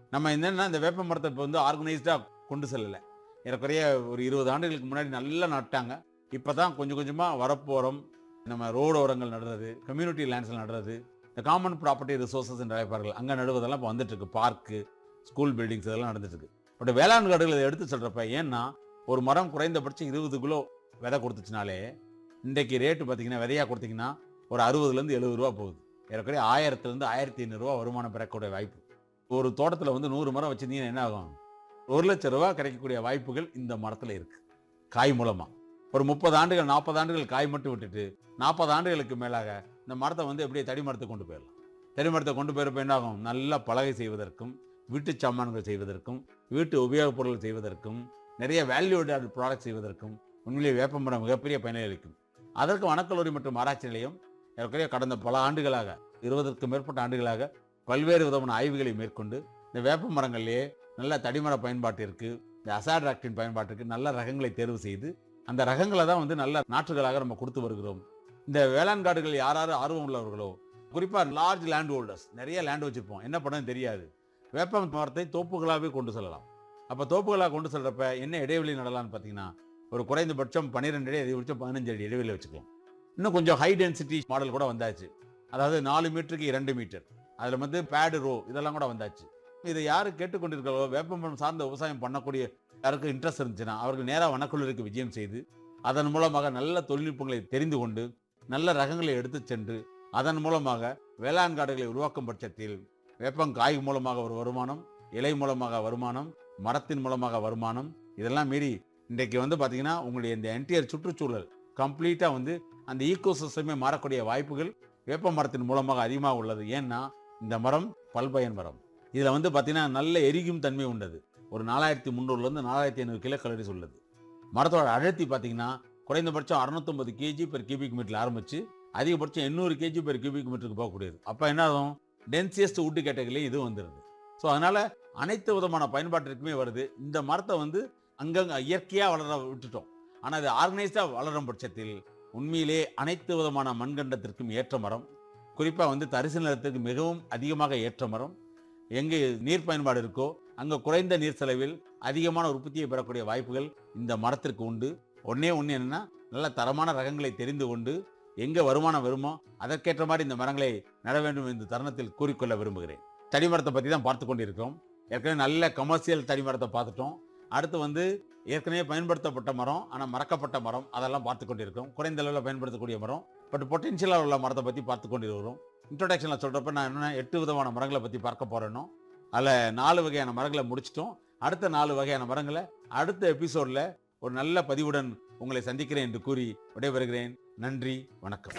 நம்ம என்னன்னா இந்த வேப்ப மரத்தை இப்போ வந்து ஆர்கனைஸ்டாக கொண்டு செல்லலை ஏறக்குறைய ஒரு இருபது ஆண்டுகளுக்கு முன்னாடி நல்லா நட்டாங்க இப்போ தான் கொஞ்சம் கொஞ்சமாக வரப்போகிறோம் நம்ம ரோடு ஓரங்கள் நடுறது கம்யூனிட்டி லேண்ட்ஸில் நடுறது இந்த காமன் ப்ராப்பர்ட்டி ரிசோர்ஸஸ் என்று அழைப்பார்கள் அங்கே நடுவதெல்லாம் இப்போ வந்துட்டு இருக்கு பார்க்கு ஸ்கூல் பில்டிங்ஸ் இதெல்லாம் நடந்துட்டு இருக்கு பட் வேளாண் காடுகள் இதை எடுத்து சொல்கிறப்ப ஏன்னா ஒரு மரம் குறைந்தபட்சம் இருபது கிலோ விதை கொடுத்துச்சுனாலே இன்றைக்கு ரேட்டு பார்த்தீங்கன்னா விதையாக கொடுத்தீங்கன்னா ஒரு அறுபதுலேருந்து எழுபது ரூபா போகுது ஏறக்குறைய ஆயிரத்துலேருந்து ஆயிரத்தி ஐநூறுரூவா வருமானம் பெறக்கூடிய வாய்ப்பு ஒரு தோட்டத்தில் வந்து நூறு மரம் வச்சிருந்தீங்கன்னா என்ன ஆகும் ஒரு லட்சம் ரூபா கிடைக்கக்கூடிய வாய்ப்புகள் இந்த மரத்தில் இருக்கு காய் மூலமாக ஒரு முப்பது ஆண்டுகள் நாற்பது ஆண்டுகள் காய் மட்டும் விட்டுட்டு நாற்பது ஆண்டுகளுக்கு மேலாக இந்த மரத்தை வந்து எப்படியே தடி மரத்தை கொண்டு போயிடலாம் தடி மரத்தை கொண்டு போயிருப்ப என்ன ஆகும் நல்ல பலகை செய்வதற்கும் வீட்டு சாமான்கள் செய்வதற்கும் வீட்டு உபயோகப் பொருட்கள் செய்வதற்கும் நிறைய வேல்யூட் ப்ராடக்ட் செய்வதற்கும் உண்மையிலேயே வேப்பமரம் மிகப்பெரிய பயனை அளிக்கும் அதற்கு வனக்கல்லூரி மற்றும் ஆராய்ச்சி நிலையம் ஏற்கனவே கடந்த பல ஆண்டுகளாக இருபதற்கும் மேற்பட்ட ஆண்டுகளாக பல்வேறு விதமான ஆய்வுகளை மேற்கொண்டு இந்த வேப்ப மரங்களிலேயே நல்ல தடிமர பயன்பாட்டிற்கு இந்த அசாட்ராக்டின் பயன்பாட்டிற்கு நல்ல ரகங்களை தேர்வு செய்து அந்த ரகங்களை தான் வந்து நல்ல நாற்றுகளாக நம்ம கொடுத்து வருகிறோம் இந்த வேளாண் காடுகள் யார் யார் ஆர்வம் உள்ளவர்களோ குறிப்பாக லார்ஜ் லேண்ட் ஹோல்டர்ஸ் நிறைய லேண்ட் வச்சுருப்போம் என்ன பண்ணணும் தெரியாது வேப்ப மரத்தை தோப்புகளாகவே கொண்டு செல்லலாம் அப்போ தோப்புகளாக கொண்டு செல்றப்ப என்ன இடைவெளி நடலாம்னு பார்த்தீங்கன்னா ஒரு குறைந்தபட்சம் பன்னிரெண்டு அடி அதிகபட்சம் பதினஞ்சு அடி இடைவெளி வச்சுக்கலாம் இன்னும் கொஞ்சம் ஹை டென்சிட்டி மாடல் கூட வந்தாச்சு அதாவது நாலு மீட்டருக்கு இரண்டு மீட்டர் அதில் வந்து பேடு ரோ இதெல்லாம் கூட வந்தாச்சு இதை யார் கேட்டுக்கொண்டிருக்கிறோ வேப்பமரம் சார்ந்த விவசாயம் பண்ணக்கூடிய யாருக்கு இன்ட்ரெஸ்ட் இருந்துச்சுன்னா அவர்கள் நேராக வனக்குழுவிற்கு விஜயம் செய்து அதன் மூலமாக நல்ல தொழில்நுட்பங்களை தெரிந்து கொண்டு நல்ல ரகங்களை எடுத்துச் சென்று அதன் மூலமாக வேளாண் காடுகளை உருவாக்கும் பட்சத்தில் வேப்பங்காய் மூலமாக ஒரு வருமானம் இலை மூலமாக வருமானம் மரத்தின் மூலமாக வருமானம் இதெல்லாம் மீறி இன்றைக்கு வந்து பார்த்தீங்கன்னா உங்களுடைய இந்த என்டையர் சுற்றுச்சூழல் கம்ப்ளீட்டாக வந்து அந்த ஈகோ சிஸ்டமே மாறக்கூடிய வாய்ப்புகள் வேப்ப மரத்தின் மூலமாக அதிகமாக உள்ளது ஏன்னா இந்த மரம் பல்பயன் மரம் இதில் வந்து பார்த்தீங்கன்னா நல்ல எரிக்கும் தன்மை உண்டது ஒரு நாலாயிரத்தி முந்நூறுலேருந்து நாலாயிரத்தி ஐநூறு கிலோ கலரிஸ் உள்ளது மரத்தோட அடர்த்தி பார்த்தீங்கன்னா குறைந்தபட்சம் அறுநூத்தொம்பது கேஜி பெர் கியூபிக் மீட்டர் ஆரம்பிச்சு அதிகபட்சம் எண்ணூறு கேஜி பெர் கியூபிக் மீட்டருக்கு போகக்கூடியது அப்போ என்ன ஆகும் டென்சியஸ்ட் உட்டு கேட்டகரியிலே இது வந்துடுது ஸோ அதனால அனைத்து விதமான பயன்பாட்டிற்குமே வருது இந்த மரத்தை வந்து அங்கங்க இயற்கையாக வளர விட்டுட்டோம் ஆனால் அது ஆர்கனைஸ்டாக வளரும் பட்சத்தில் உண்மையிலே அனைத்து விதமான மண்கண்டத்திற்கும் ஏற்ற மரம் குறிப்பாக வந்து தரிசு நிலத்திற்கு மிகவும் அதிகமாக ஏற்ற மரம் எங்கே நீர் பயன்பாடு இருக்கோ அங்கே குறைந்த நீர் செலவில் அதிகமான உற்பத்தியை பெறக்கூடிய வாய்ப்புகள் இந்த மரத்திற்கு உண்டு ஒன்றே ஒன்று என்னன்னா நல்ல தரமான ரகங்களை தெரிந்து கொண்டு எங்கே வருமானம் வருமோ அதற்கேற்ற மாதிரி இந்த மரங்களை நட வேண்டும் என்று தருணத்தில் கூறிக்கொள்ள விரும்புகிறேன் தடிமரத்தை பற்றி தான் பார்த்து கொண்டிருக்கோம் ஏற்கனவே நல்ல கமர்ஷியல் தடிமரத்தை பார்த்துட்டோம் அடுத்து வந்து ஏற்கனவே பயன்படுத்தப்பட்ட மரம் ஆனால் மறக்கப்பட்ட மரம் அதெல்லாம் பார்த்து கொண்டிருக்கோம் குறைந்த அளவில் பயன்படுத்தக்கூடிய மரம் பட் பொட்டென்ஷியலாக உள்ள மரத்தை பற்றி பார்த்து கொண்டிருக்கிறோம் இன்ட்ரோடக்ஷனில் சொல்கிறப்ப நான் என்ன எட்டு விதமான மரங்களை பற்றி பார்க்க போகிறேனோ அதில் நாலு வகையான மரங்களை முடிச்சிட்டோம் அடுத்த நாலு வகையான மரங்களை அடுத்த எபிசோடில் ஒரு நல்ல பதிவுடன் உங்களை சந்திக்கிறேன் என்று கூறி விடைபெறுகிறேன் நன்றி வணக்கம்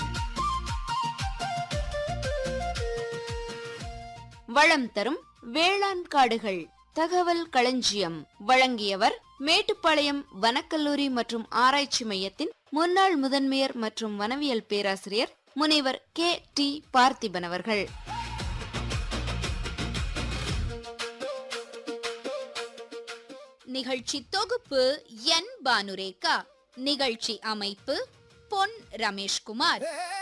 வளம் தரும் வேளாண் காடுகள் தகவல் களஞ்சியம் வழங்கியவர் மேட்டுப்பாளையம் வனக்கல்லூரி மற்றும் ஆராய்ச்சி மையத்தின் முன்னாள் முதன்மையர் மற்றும் வனவியல் பேராசிரியர் முனைவர் கே டி பார்த்திபன் அவர்கள் நிகழ்ச்சி தொகுப்பு என் பானுரேகா நிகழ்ச்சி அமைப்பு பொன் ரமேஷ்குமார்